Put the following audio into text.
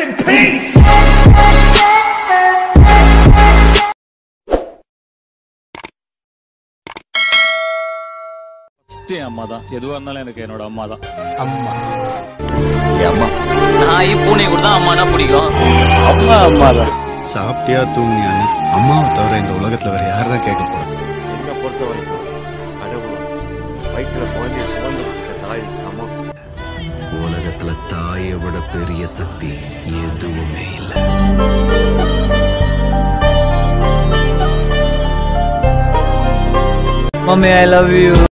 in peace! First என் அம்மா தான் எதுவாக இருந்தாலும் எனக்கு என்னோட அம்மா தான் அம்மா அம்மா நாய் பூனை கூட தான் அம்மானா பிடிக்கும் அம்மா அம்மா தான் சாப்பிட்டியா தூங்குனியான்னு அம்மாவை தவிர இந்த உலகத்துல வேற யாரா கேட்க போறோம் என்னை பொறுத்த வரைக்கும் கடவுள் வயிற்றுல குழந்தைய சுமந்து கொடுத்த தாய் அம்மா உலகத்துல தாயை விட பெரிய சக்தி எதுவுமே இல்லை மம்மி ஐ லவ் யூ